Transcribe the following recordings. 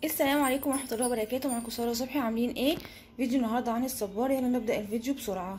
السلام عليكم ورحمه الله وبركاته معاكم ساره صبحي عاملين ايه فيديو النهارده عن الصبار يلا نبدا الفيديو بسرعه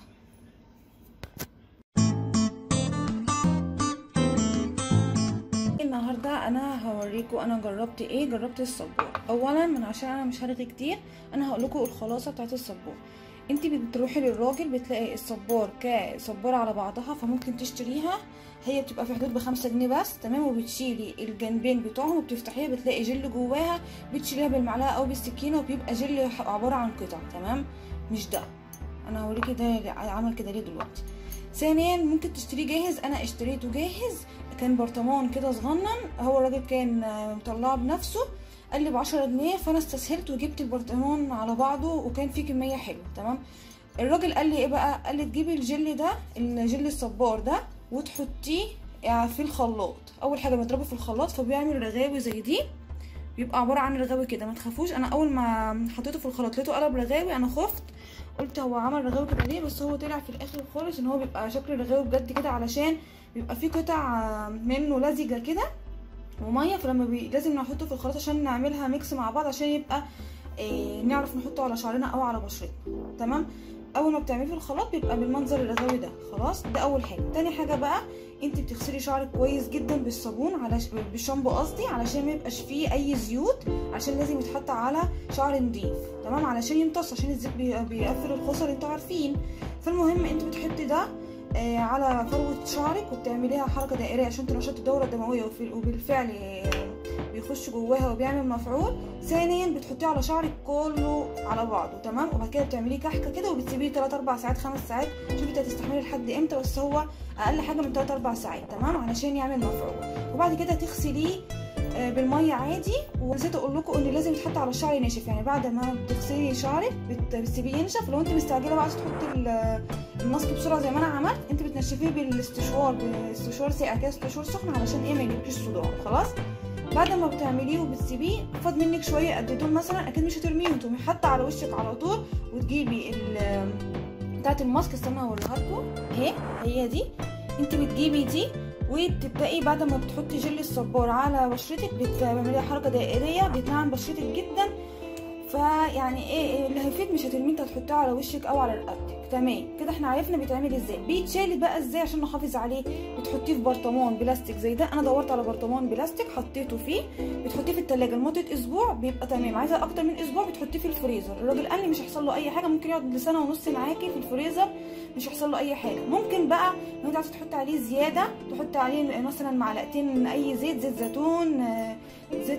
النهارده انا هوريكم انا جربت ايه جربت الصبار اولا من عشان انا مش هرغي كتير انا هقول لكم الخلاصه بتاعت الصبار انت بتروحي للراجل بتلاقي الصبار كصباره على بعضها فممكن تشتريها هي بتبقى في حدود بخمسة جنيه بس تمام وبتشيلي الجنبين بتوعهم وبتفتحيها بتلاقي جل جواها بتشيليها بالمعلقه او بالسكينه وبيبقى جل عباره عن قطع تمام مش ده انا هوريكي ده عمل كده ليه دلوقتي ثانيا ممكن تشتريه جاهز انا اشتريته جاهز كان برطمان كده صغنن هو الراجل كان مطلعه بنفسه قال لي بعشرة جنيه فانا استسهلت وجبت البرطمان على بعضه وكان فيه كميه حلوه تمام الراجل قال لي ايه بقى قال لي تجيبي الجل ده الجل الصبار ده وتحطيه في الخلاط اول حاجه بضربه في الخلاط فبيعمل رغاوي زي دي بيبقى عباره عن رغاوي كده ما تخافوش انا اول ما حطيته في الخلاط لقيته قلب رغاوي انا خفت قلت هو عمل رغاوي كده ليه بس هو طلع في الاخر خالص ان هو بيبقى شكل رغاوي بجد كده علشان بيبقى فيه قطع منه لزجه كده وميه فلما بي... لازم نحطه في الخلاط عشان نعملها ميكس مع بعض عشان يبقى إيه نعرف نحطه على شعرنا او على بشرتنا تمام اول ما بتعمليه في الخلاط بيبقى بالمنظر الرغاوي ده خلاص ده اول حاجه تاني حاجه بقى انت بتغسلي شعرك كويس جدا بالصابون على بالشامبو قصدي علشان ما يبقاش فيه اي زيوت عشان لازم يتحط على شعر نضيف تمام علشان يمتص عشان الزيت بيقفل الخصر انتوا عارفين فالمهم انت بتحطي ده آه على فروه شعرك وبتعمليها حركه دائريه عشان تنشط الدوره الدمويه وبالفعل بيخش جواها وبيعمل مفعول ثانيا بتحطيه على شعرك كله على بعضه تمام وبعد كده بتعمليه كحكه كده وبتسيبيه 3 4 ساعات 5 ساعات شوفي انت هتستحملي لحد امتى بس هو اقل حاجه من 3 4 ساعات تمام علشان يعمل مفعول وبعد كده تغسليه بالميه عادي ونسيت اقول لكم ان لازم يتحط على الشعر ناشف يعني بعد ما بتغسلي شعرك بتسيبيه ينشف لو انت مستعجله بقى تحطي الماسك بسرعه زي ما انا عملت انت بتنشفيه بالاستشوار باستشوار ساقع كده استشوار سخن علشان ايه ما يجيبكيش صداع خلاص بعد ما بتعمليه وبتسيبيه فاض منك شويه قد دول مثلا اكيد مش هترميهم تقومي حاطه على وشك على طول وتجيبي ال بتاعه الماسك استنى اوريها لكم اهي هي دي انت بتجيبي دي وتبداي بعد ما بتحطي جل الصبار على بشرتك بتعملي حركه دائريه بتنعم بشرتك جدا فيعني ايه اللي هيفيد مش هترميه انت هتحطيه على وشك او على رقبتك تمام كده احنا عرفنا بيتعمل ازاي بيتشال بقى ازاي عشان نحافظ عليه بتحطيه في برطمان بلاستيك زي ده انا دورت على برطمان بلاستيك حطيته فيه بتحطيه في التلاجة لمده اسبوع بيبقى تمام عايزه اكتر من اسبوع بتحطيه في الفريزر الراجل قال لي مش هيحصل له اي حاجه ممكن يقعد لسنه ونص معاكي في الفريزر مش هيحصل له اي حاجه ممكن بقى لو انت عايزه تحطي عليه زياده تحطي عليه مثلا معلقتين من اي زيت زيت زيتون زيت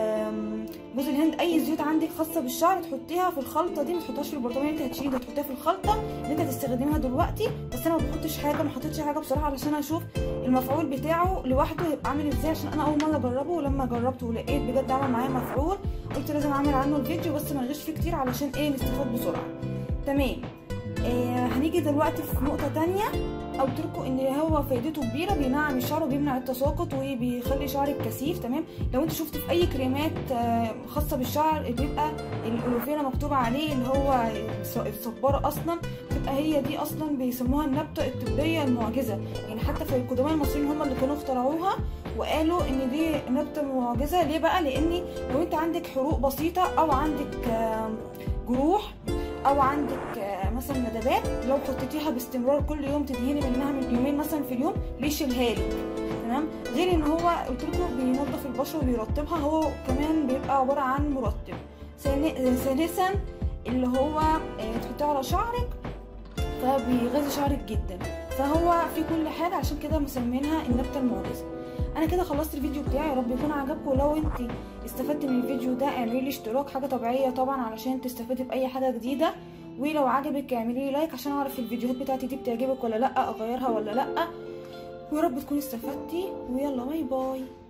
جوز الهند اي زيوت عندك خاصه بالشعر تحطيها في الخلطه دي ما تحطهاش في البرطمان انت هتشيلي ده تحطيها في الخلطه اللي انت هتستخدمها دلوقتي بس انا ما بحطش حاجه ما حطيتش حاجه بصراحه علشان اشوف المفعول بتاعه لوحده هيبقى عامل ازاي عشان انا اول مره اجربه ولما جربته ولقيت بجد عمل معايا مفعول قلت لازم اعمل عنه الفيديو بس ما نغش فيه كتير علشان ايه نستفاد بسرعه تمام آه هنيجي دلوقتي في نقطه تانية قلت لكم ان هو فايدته كبيره بينعم الشعر وبيمنع التساقط وبيخلي شعرك كثيف تمام لو انت شفت في اي كريمات خاصه بالشعر بيبقى الالوفيرا مكتوب عليه اللي هو الصباره اصلا بتبقى هي دي اصلا بيسموها النبته الطبيه المعجزه يعني حتى في القدماء المصريين هم اللي كانوا اخترعوها وقالوا ان دي نبته معجزه ليه بقى لان لو انت عندك حروق بسيطه او عندك جروح او عندك مثلا ندبات لو حطيتيها باستمرار كل يوم تدهني منها من يومين مثلا في اليوم بيشيلها لك تمام غير ان هو قلت لكم بينظف البشره وبيرطبها هو كمان بيبقى عباره عن مرطب ثالثا اللي هو تحطيه على شعرك فبيغذي شعرك جدا فهو في كل حاجه عشان كده مسمينها النبته المعجزه انا كده خلصت الفيديو بتاعي يا رب يكون عجبكم ولو انت استفدت من الفيديو ده اعملي لي اشتراك حاجه طبيعيه طبعا علشان تستفادي باي حاجه جديده ولو عجبك اعملي لي لايك عشان اعرف الفيديوهات بتاعتي دي بتعجبك ولا لا اغيرها ولا لا ويا رب تكوني استفدتي ويلا باي باي